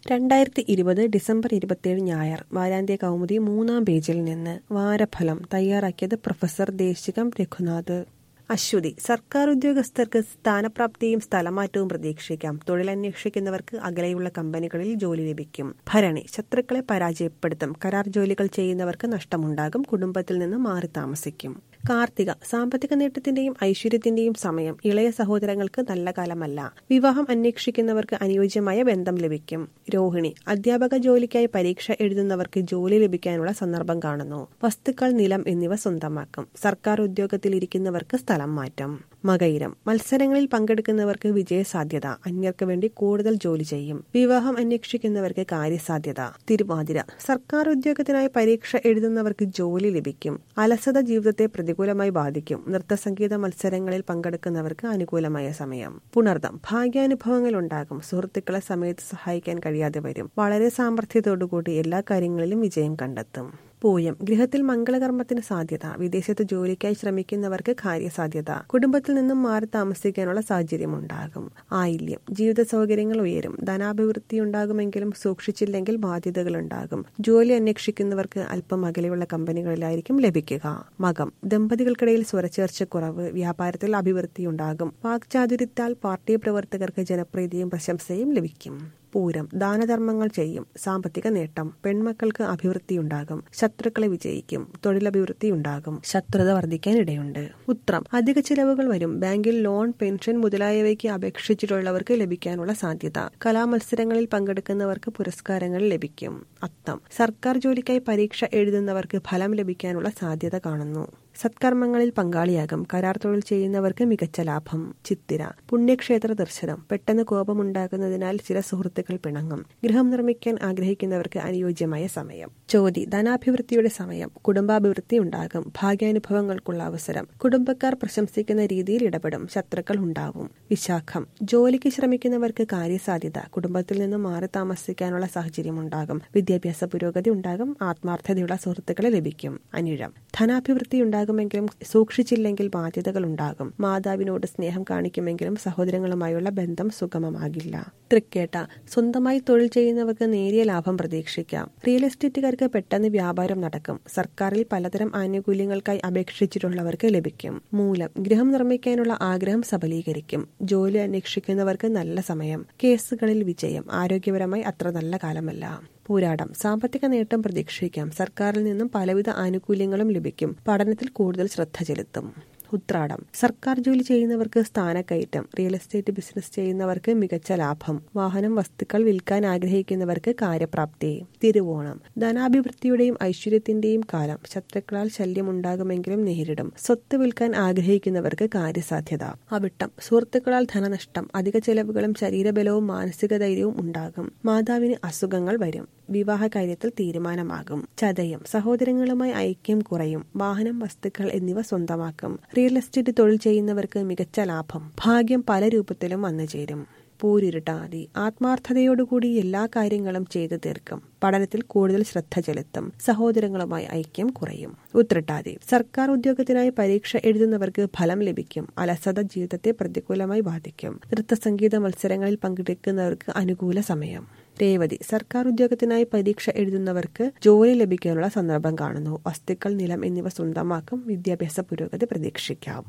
രണ്ടായിരത്തി ഇരുപത് ഡിസംബർ ഇരുപത്തിയേഴ് ഞായർ വാരാന്ത്യ കൗമുദി മൂന്നാം പേജിൽ നിന്ന് വാരഫലം തയ്യാറാക്കിയത് പ്രൊഫസർ ദേശികം രഘുനാഥ് അശ്വതി സർക്കാർ ഉദ്യോഗസ്ഥർക്ക് സ്ഥാനപ്രാപ്തിയും സ്ഥലമാറ്റവും പ്രതീക്ഷിക്കാം തൊഴിലന്വേഷിക്കുന്നവർക്ക് അകലെയുള്ള കമ്പനികളിൽ ജോലി ലഭിക്കും ഭരണി ശത്രുക്കളെ പരാജയപ്പെടുത്തും കരാർ ജോലികൾ ചെയ്യുന്നവർക്ക് നഷ്ടമുണ്ടാകും കുടുംബത്തിൽ നിന്ന് മാറി താമസിക്കും കാർത്തിക സാമ്പത്തിക നേട്ടത്തിന്റെയും ഐശ്വര്യത്തിന്റെയും സമയം ഇളയ സഹോദരങ്ങൾക്ക് നല്ല കാലമല്ല വിവാഹം അന്വേഷിക്കുന്നവർക്ക് അനുയോജ്യമായ ബന്ധം ലഭിക്കും രോഹിണി അധ്യാപക ജോലിക്കായി പരീക്ഷ എഴുതുന്നവർക്ക് ജോലി ലഭിക്കാനുള്ള സന്ദർഭം കാണുന്നു വസ്തുക്കൾ നിലം എന്നിവ സ്വന്തമാക്കും സർക്കാർ ഉദ്യോഗത്തിൽ ഇരിക്കുന്നവർക്ക് സ്ഥലം മാറ്റം മകയിരം മത്സരങ്ങളിൽ പങ്കെടുക്കുന്നവർക്ക് വിജയസാധ്യത അന്യർക്ക് വേണ്ടി കൂടുതൽ ജോലി ചെയ്യും വിവാഹം അന്വേഷിക്കുന്നവർക്ക് കാര്യസാധ്യത തിരുവാതിര സർക്കാർ ഉദ്യോഗത്തിനായി പരീക്ഷ എഴുതുന്നവർക്ക് ജോലി ലഭിക്കും അലസത ജീവിതത്തെ പ്രതികൂലമായി ബാധിക്കും നൃത്തസംഗീത മത്സരങ്ങളിൽ പങ്കെടുക്കുന്നവർക്ക് അനുകൂലമായ സമയം പുണർദം ഭാഗ്യാനുഭവങ്ങൾ ഉണ്ടാകും സുഹൃത്തുക്കളെ സമയത്ത് സഹായിക്കാൻ കഴിയാതെ വരും വളരെ സാമർഥ്യത്തോടുകൂടി എല്ലാ കാര്യങ്ങളിലും വിജയം കണ്ടെത്തും പൂയം ഗൃഹത്തിൽ മംഗളകർമ്മത്തിന് സാധ്യത വിദേശത്ത് ജോലിക്കായി ശ്രമിക്കുന്നവർക്ക് കാര്യസാധ്യത കുടുംബത്തിൽ നിന്നും മാറി താമസിക്കാനുള്ള സാഹചര്യം ഉണ്ടാകും ആയില്യം ജീവിത സൗകര്യങ്ങൾ ഉയരും ധനാഭിവൃദ്ധി ഉണ്ടാകുമെങ്കിലും സൂക്ഷിച്ചില്ലെങ്കിൽ ബാധ്യതകൾ ഉണ്ടാകും ജോലി അന്വേഷിക്കുന്നവർക്ക് അല്പം അകലെയുള്ള കമ്പനികളിലായിരിക്കും ലഭിക്കുക മകം ദമ്പതികൾക്കിടയിൽ സ്വരച്ചേർച്ചക്കുറവ് വ്യാപാരത്തിൽ അഭിവൃദ്ധി ഉണ്ടാകും വാക്ചാതുര്യത്താൽ പാർട്ടി പ്രവർത്തകർക്ക് ജനപ്രീതിയും പ്രശംസയും ലഭിക്കും പൂരം ദാനധർമ്മങ്ങൾ ചെയ്യും സാമ്പത്തിക നേട്ടം പെൺമക്കൾക്ക് അഭിവൃദ്ധിയുണ്ടാകും ശത്രുക്കളെ വിജയിക്കും തൊഴിലഭിവൃദ്ധി ഉണ്ടാകും ശത്രുത വർദ്ധിക്കാൻ ഇടയുണ്ട് ഉത്രം അധിക ചിലവുകൾ വരും ബാങ്കിൽ ലോൺ പെൻഷൻ മുതലായവയ്ക്ക് അപേക്ഷിച്ചിട്ടുള്ളവർക്ക് ലഭിക്കാനുള്ള സാധ്യത കലാമത്സരങ്ങളിൽ പങ്കെടുക്കുന്നവർക്ക് പുരസ്കാരങ്ങൾ ലഭിക്കും അത്തം സർക്കാർ ജോലിക്കായി പരീക്ഷ എഴുതുന്നവർക്ക് ഫലം ലഭിക്കാനുള്ള സാധ്യത കാണുന്നു സത്കർമ്മങ്ങളിൽ പങ്കാളിയാകും കരാർ തൊഴിൽ ചെയ്യുന്നവർക്ക് മികച്ച ലാഭം ചിത്തിര പുണ്യക്ഷേത്ര ദർശനം പെട്ടെന്ന് കോപമുണ്ടാകുന്നതിനാൽ ചില സുഹൃത്തുക്കൾ പിണങ്ങും ഗൃഹം നിർമ്മിക്കാൻ ആഗ്രഹിക്കുന്നവർക്ക് അനുയോജ്യമായ സമയം ചോതി ധനാഭിവൃദ്ധിയുടെ സമയം കുടുംബാഭിവൃദ്ധി ഉണ്ടാകും ഭാഗ്യാനുഭവങ്ങൾക്കുള്ള അവസരം കുടുംബക്കാർ പ്രശംസിക്കുന്ന രീതിയിൽ ഇടപെടും ശത്രുക്കൾ ഉണ്ടാവും വിശാഖം ജോലിക്ക് ശ്രമിക്കുന്നവർക്ക് കാര്യസാധ്യത കുടുംബത്തിൽ നിന്ന് മാറി താമസിക്കാനുള്ള സാഹചര്യം ഉണ്ടാകും വിദ്യാഭ്യാസ പുരോഗതി ഉണ്ടാകും ആത്മാർത്ഥതയുള്ള സുഹൃത്തുക്കളെ ലഭിക്കും അനിഴം ധനാഭിവൃദ്ധി ഉണ്ടാകുമെങ്കിലും സൂക്ഷിച്ചില്ലെങ്കിൽ ബാധ്യതകൾ ഉണ്ടാകും മാതാവിനോട് സ്നേഹം കാണിക്കുമെങ്കിലും സഹോദരങ്ങളുമായുള്ള ബന്ധം സുഗമമാകില്ല തൃക്കേട്ട സ്വന്തമായി തൊഴിൽ ചെയ്യുന്നവർക്ക് നേരിയ ലാഭം പ്രതീക്ഷിക്കാം റിയൽ എസ്റ്റേറ്റുകാർക്ക് പെട്ടെന്ന് വ്യാപാരം നടക്കും സർക്കാരിൽ പലതരം ആനുകൂല്യങ്ങൾക്കായി അപേക്ഷിച്ചിട്ടുള്ളവർക്ക് ലഭിക്കും മൂലം ഗൃഹം നിർമ്മിക്കാനുള്ള ആഗ്രഹം സബലീകരിക്കും ജോലി അന്വേഷിക്കുന്നവർക്ക് നല്ല സമയം കേസുകളിൽ വിജയം ആരോഗ്യപരമായി അത്ര നല്ല കാലമല്ല പോരാടം സാമ്പത്തിക നേട്ടം പ്രതീക്ഷിക്കാം സർക്കാരിൽ നിന്നും പലവിധ ആനുകൂല്യങ്ങളും ലഭിക്കും പഠനത്തിൽ കൂടുതൽ ശ്രദ്ധ ചെലുത്തും ഉത്രാടം സർക്കാർ ജോലി ചെയ്യുന്നവർക്ക് സ്ഥാനക്കയറ്റം റിയൽ എസ്റ്റേറ്റ് ബിസിനസ് ചെയ്യുന്നവർക്ക് മികച്ച ലാഭം വാഹനം വസ്തുക്കൾ വിൽക്കാൻ ആഗ്രഹിക്കുന്നവർക്ക് കാര്യപ്രാപ്തി തിരുവോണം ധനാഭിവൃദ്ധിയുടെയും ഐശ്വര്യത്തിന്റെയും കാലം ശത്രുക്കളാൽ ശല്യമുണ്ടാകുമെങ്കിലും നേരിടും സ്വത്ത് വിൽക്കാൻ ആഗ്രഹിക്കുന്നവർക്ക് കാര്യസാധ്യത അവിട്ടം സുഹൃത്തുക്കളാൽ ധനനഷ്ടം അധിക ചെലവുകളും ശരീരബലവും മാനസിക ധൈര്യവും ഉണ്ടാകും മാതാവിന് അസുഖങ്ങൾ വരും വിവാഹ കാര്യത്തിൽ തീരുമാനമാകും ചതയം സഹോദരങ്ങളുമായി ഐക്യം കുറയും വാഹനം വസ്തുക്കൾ എന്നിവ സ്വന്തമാക്കും റിയൽ എസ്റ്റേറ്റ് തൊഴിൽ ചെയ്യുന്നവർക്ക് മികച്ച ലാഭം ഭാഗ്യം പല രൂപത്തിലും വന്നു ചേരും പൂരിരുട്ടാതി ആത്മാർത്ഥതയോടുകൂടി എല്ലാ കാര്യങ്ങളും ചെയ്തു തീർക്കും പഠനത്തിൽ കൂടുതൽ ശ്രദ്ധ ചെലുത്തും സഹോദരങ്ങളുമായി ഐക്യം കുറയും ഉത്രട്ടാതി സർക്കാർ ഉദ്യോഗത്തിനായി പരീക്ഷ എഴുതുന്നവർക്ക് ഫലം ലഭിക്കും അലസത ജീവിതത്തെ പ്രതികൂലമായി ബാധിക്കും നൃത്തസംഗീത മത്സരങ്ങളിൽ പങ്കെടുക്കുന്നവർക്ക് അനുകൂല സമയം രേവതി സർക്കാർ ഉദ്യോഗത്തിനായി പരീക്ഷ എഴുതുന്നവർക്ക് ജോലി ലഭിക്കാനുള്ള സന്ദർഭം കാണുന്നു വസ്തുക്കൾ നിലം എന്നിവ സ്വന്തമാക്കും വിദ്യാഭ്യാസ പുരോഗതി പ്രതീക്ഷിക്കാം